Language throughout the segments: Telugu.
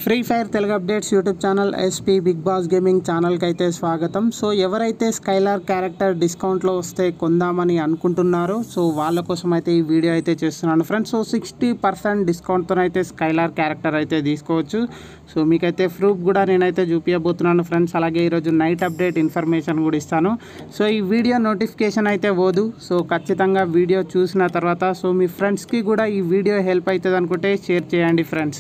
free Fire Telugu updates YouTube channel SP Big Boss gaming ఛానల్కి అయితే స్వాగతం సో ఎవరైతే స్కైలార్ క్యారెక్టర్ డిస్కౌంట్లో వస్తే కొందామని అనుకుంటున్నారో సో వాళ్ళ కోసం అయితే ఈ వీడియో అయితే చేస్తున్నాను ఫ్రెండ్స్ సో సిక్స్టీ పర్సెంట్ డిస్కౌంట్తో అయితే స్కైలార్ క్యారెక్టర్ అయితే తీసుకోవచ్చు సో మీకైతే ప్రూఫ్ కూడా నేనైతే చూపించబోతున్నాను ఫ్రెండ్స్ అలాగే ఈరోజు నైట్ అప్డేట్ ఇన్ఫర్మేషన్ కూడా ఇస్తాను సో ఈ వీడియో నోటిఫికేషన్ అయితే పోదు సో ఖచ్చితంగా వీడియో చూసిన తర్వాత సో మీ ఫ్రెండ్స్కి కూడా ఈ వీడియో హెల్ప్ అవుతుంది అనుకుంటే షేర్ చేయండి ఫ్రెండ్స్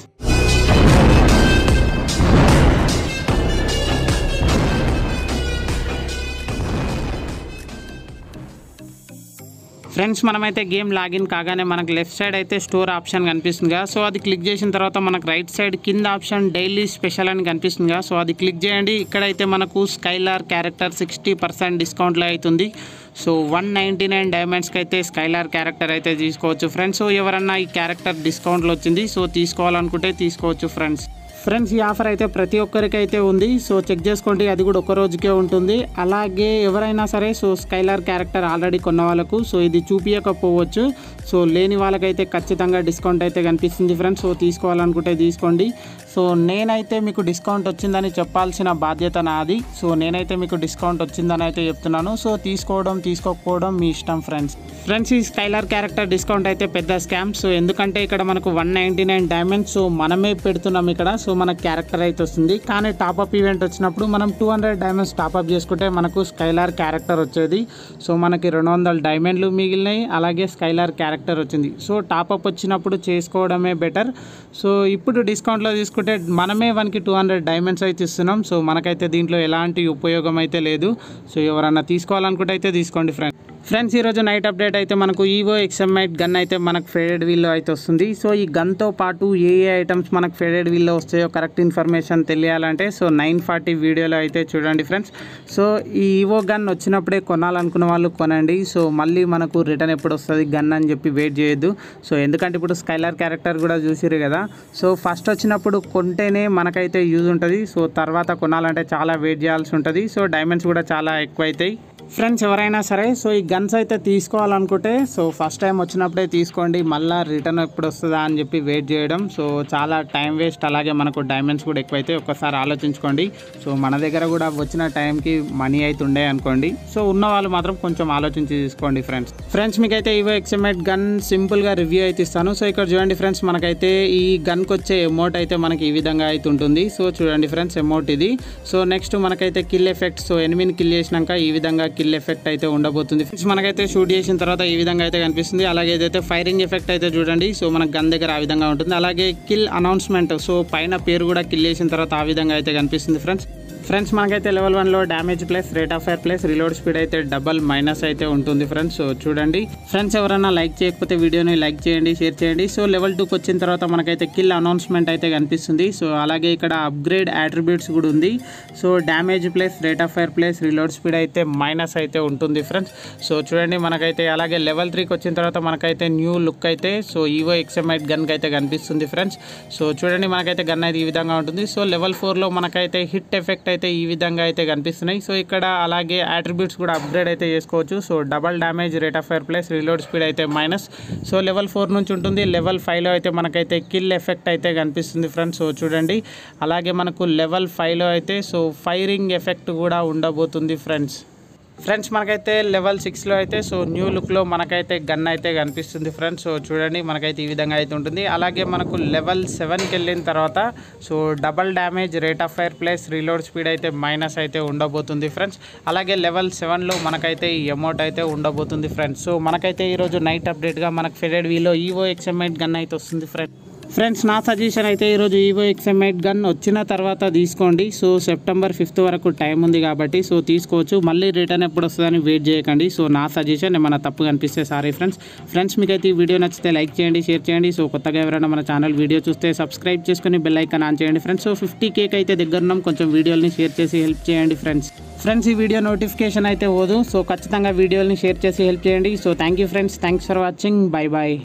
ఫ్రెండ్స్ మనమైతే గేమ్ లాగిన్ కాగానే మనకు లెఫ్ట్ సైడ్ అయితే స్టోర్ ఆప్షన్ కనిపిస్తుంది కదా సో అది క్లిక్ చేసిన తర్వాత మనకు రైట్ సైడ్ కింద ఆప్షన్ డైలీ స్పెషల్ అని కనిపిస్తుంది కదా సో అది క్లిక్ చేయండి ఇక్కడైతే మనకు స్కైలార్ క్యారెక్టర్ సిక్స్టీ పర్సెంట్ డిస్కౌంట్లో అవుతుంది సో వన్ నైంటీ నైన్ డైమండ్స్కి అయితే స్కైలార్ క్యారెక్టర్ అయితే తీసుకోవచ్చు ఫ్రెండ్స్ సో ఎవరన్నా ఈ క్యారెక్టర్ డిస్కౌంట్లో వచ్చింది సో తీసుకోవాలనుకుంటే తీసుకోవచ్చు ఫ్రెండ్స్ ఫ్రెండ్స్ ఈ ఆఫర్ అయితే ప్రతి ఒక్కరికి అయితే ఉంది సో చెక్ చేసుకోండి అది కూడా ఒక రోజుకే ఉంటుంది అలాగే ఎవరైనా సరే సో స్కైలార్ క్యారెక్టర్ ఆల్రెడీ కొన్న వాళ్ళకు సో ఇది చూపించకపోవచ్చు సో లేని వాళ్ళకైతే ఖచ్చితంగా డిస్కౌంట్ అయితే కనిపిస్తుంది ఫ్రెండ్స్ సో తీసుకోవాలనుకుంటే తీసుకోండి సో నేనైతే మీకు డిస్కౌంట్ వచ్చిందని చెప్పాల్సిన బాధ్యత నాది సో నేనైతే మీకు డిస్కౌంట్ వచ్చిందని అయితే చెప్తున్నాను సో తీసుకోవడం తీసుకోకపోవడం మీ ఇష్టం ఫ్రెండ్స్ ఫ్రెండ్స్ ఈ స్కైలార్ క్యారెక్టర్ డిస్కౌంట్ అయితే పెద్ద స్కామ్ సో ఎందుకంటే ఇక్కడ మనకు one ninety nine diamonds so మనమే పెడుతున్నాం ఇక్కడ సో మనకు క్యారెక్టర్ అయితే వస్తుంది కానీ టాప్అప్ ఈవెంట్ వచ్చినప్పుడు మనం టూ హండ్రెడ్ డైమండ్స్ టాప్అప్ చేసుకుంటే మనకు స్కైలార్ క్యారెక్టర్ వచ్చేది సో మనకి రెండు వందల డైమండ్లు మిగిలినాయి అలాగే స్కైలార్ క్యారెక్టర్ వచ్చింది సో టాప్అప్ వచ్చినప్పుడు చేసుకోవడమే బెటర్ సో ఇప్పుడు డిస్కౌంట్లో తీసుకుంటే మనమే వన్కి టూ హండ్రెడ్ డైమండ్స్ అయితే ఇస్తున్నాం సో మనకైతే దీంట్లో ఎలాంటి ఉపయోగం అయితే లేదు సో ఎవరన్నా తీసుకోవాలనుకుంటే అయితే తీసుకోండి ఫ్రెండ్ ఫ్రెండ్స్ ఈరోజు నైట్ అప్డేట్ అయితే మనకు ఈవో ఎక్స్ఎంఐట్ గన్ అయితే మనకు ఫేడెడ్ వీల్లో అయితే వస్తుంది సో ఈ గన్తో పాటు ఏ ఏ ఐటమ్స్ మనకు ఫేడెడ్ వీల్లో వస్తాయో కరెక్ట్ ఇన్ఫర్మేషన్ తెలియాలంటే సో నైన్ ఫార్టీ వీడియోలో అయితే చూడండి ఫ్రెండ్స్ సో ఈ ఈవో గన్ వచ్చినప్పుడే కొనాలనుకున్న వాళ్ళు కొనండి సో మళ్ళీ మనకు రిటర్న్ ఎప్పుడు వస్తుంది గన్ అని చెప్పి వెయిట్ చేయొద్దు సో ఎందుకంటే ఇప్పుడు స్కైలర్ క్యారెక్టర్ కూడా చూసిరు కదా సో ఫస్ట్ వచ్చినప్పుడు కొంటేనే మనకైతే యూజ్ ఉంటుంది సో తర్వాత కొనాలంటే చాలా వెయిట్ చేయాల్సి ఉంటుంది సో డైమండ్స్ కూడా చాలా ఎక్కువ అవుతాయి ఫ్రెండ్స్ ఎవరైనా సరే సో ఈ గన్స్ అయితే తీసుకోవాలనుకుంటే సో ఫస్ట్ టైం వచ్చినప్పుడే తీసుకోండి మళ్ళీ రిటర్న్ ఎప్పుడు వస్తుందా అని చెప్పి వెయిట్ చేయడం సో చాలా టైం వేస్ట్ అలాగే మనకు డైమండ్స్ కూడా ఎక్కువైతే ఒక్కసారి ఆలోచించుకోండి సో మన దగ్గర కూడా వచ్చిన టైంకి మనీ అయితే ఉండే అనుకోండి సో ఉన్న వాళ్ళు మాత్రం కొంచెం ఆలోచించి తీసుకోండి ఫ్రెండ్స్ ఫ్రెండ్స్ మీకైతే ఇవో ఎక్స్ఎంఎట్ గన్ సింపుల్గా రివ్యూ అయితే ఇస్తాను సో ఇక్కడ చూడండి ఫ్రెండ్స్ మనకైతే ఈ గన్కి వచ్చే ఎమౌంట్ అయితే మనకి ఈ విధంగా అయితే ఉంటుంది సో చూడండి ఫ్రెండ్స్ అమౌంట్ ఇది సో నెక్స్ట్ మనకైతే కిల్ ఎఫెక్ట్ సో ఎనిమిది కిల్ చేసినాక ఈ విధంగా కిల్ ఎఫెక్ట్ అయితే ఉండబోతుంది ఫ్రెండ్స్ మనకైతే షూట్ చేసిన తర్వాత ఈ విధంగా అయితే కనిపిస్తుంది అలాగే ఏదైతే ఫైరింగ్ ఎఫెక్ట్ అయితే చూడండి సో మనకు గన్ దగ్గర ఆ విధంగా ఉంటుంది అలాగే కిల్ అనౌన్స్మెంట్ సో పైన పేరు కూడా కిల్ చేసిన తర్వాత ఆ విధంగా అయితే కనిపిస్తుంది ఫ్రెండ్స్ ఫ్రెండ్స్ మనకైతే లెవెల్ వన్లో damage plus rate of fire plus reload speed అయితే డబల్ మైనస్ అయితే ఉంటుంది ఫ్రెండ్స్ సో చూడండి ఫ్రెండ్స్ ఎవరైనా లైక్ చేయకపోతే వీడియోని లైక్ చేయండి షేర్ చేయండి సో లెవెల్ టూకి వచ్చిన తర్వాత మనకైతే కిల్ అనౌన్స్మెంట్ అయితే కనిపిస్తుంది సో అలాగే ఇక్కడ అప్గ్రేడ్ అట్రిబ్యూట్స్ కూడా ఉంది so damage plus rate of fire plus reload speed అయితే మైనస్ అయితే ఉంటుంది ఫ్రెండ్స్ సో చూడండి మనకైతే అలాగే లెవెల్ త్రీకి వచ్చిన తర్వాత మనకైతే న్యూ లుక్ అయితే సో ఈవో ఎక్స్ఎంఐట్ గన్కి అయితే కనిపిస్తుంది ఫ్రెండ్స్ సో చూడండి మనకైతే గన్ అయితే ఈ విధంగా ఉంటుంది సో లెవెల్ ఫోర్లో మనకైతే హిట్ ఎఫెక్ట్ అయితే ఈ విధంగా అయితే కనిపిస్తున్నాయి సో ఇక్కడ అలాగే అట్రిబ్యూట్స్ కూడా అప్గ్రేడ్ అయితే చేసుకోవచ్చు so double damage rate of fire plus reload speed అయితే మైనస్ సో లెవెల్ ఫోర్ నుంచి ఉంటుంది లెవెల్ ఫైవ్లో అయితే మనకైతే కిల్ ఎఫెక్ట్ అయితే కనిపిస్తుంది ఫ్రెండ్స్ సో చూడండి అలాగే మనకు లెవెల్ ఫైవ్లో అయితే సో ఫైరింగ్ ఎఫెక్ట్ కూడా ఉండబోతుంది ఫ్రెండ్స్ ఫ్రెండ్స్ మనకైతే లెవెల్ సిక్స్లో అయితే సో న్యూ లుక్లో మనకైతే గన్ అయితే కనిపిస్తుంది ఫ్రెండ్స్ సో చూడండి మనకైతే ఈ విధంగా అయితే ఉంటుంది అలాగే మనకు లెవెల్ సెవెన్కి వెళ్ళిన తర్వాత so double damage rate of fire plus reload speed అయితే మైనస్ అయితే ఉండబోతుంది ఫ్రెండ్స్ అలాగే లెవెల్ సెవెన్లో మనకైతే ఈ అమౌంట్ అయితే ఉండబోతుంది ఫ్రెండ్స్ సో మనకైతే ఈరోజు నైట్ అప్డేట్గా మనకు faded wheel evo XM eight gun అయితే వస్తుంది ఫ్రెండ్స్ ఫ్రెండ్స్ నా సజెషన్ అయితే ఈరోజు ఈవో ఎక్స్ఎంఐట్ గన్ వచ్చిన తర్వాత తీసుకోండి సో సెప్టెంబర్ ఫిఫ్త్ వరకు టైం ఉంది కాబట్టి సో తీసుకోవచ్చు మళ్ళీ రిటర్న్ ఎప్పుడు వస్తుందని వెయిట్ చేయకండి సో నా సజెషన్ ఏమైనా తప్పు కనిపిస్తే సారీ ఫ్రెండ్స్ ఫ్రెండ్స్ మీకైతే ఈ వీడియో నచ్చితే లైక్ చేయండి షేర్ చేయండి సో కొత్తగా ఎవరైనా మన ఛానల్ వీడియో చూస్తే సబ్స్క్రైబ్ చేసుకుని బెల్ ఐకాన్ ఆన్ చేయండి ఫ్రెండ్స్ సో ఫిఫ్టీ కేక్ అయితే దగ్గర ఉన్నాం కొంచెం వీడియోని షేర్ చేసి హెల్ప్ చేయండి ఫ్రెండ్స్ ఫ్రెండ్స్ ఈ వీడియో నోటిఫికేషన్ అయితే పోదు సో ఖచ్చితంగా వీడియోని షేర్ చేసి హెల్ప్ చేయండి so thank you friends thanks for watching bye bye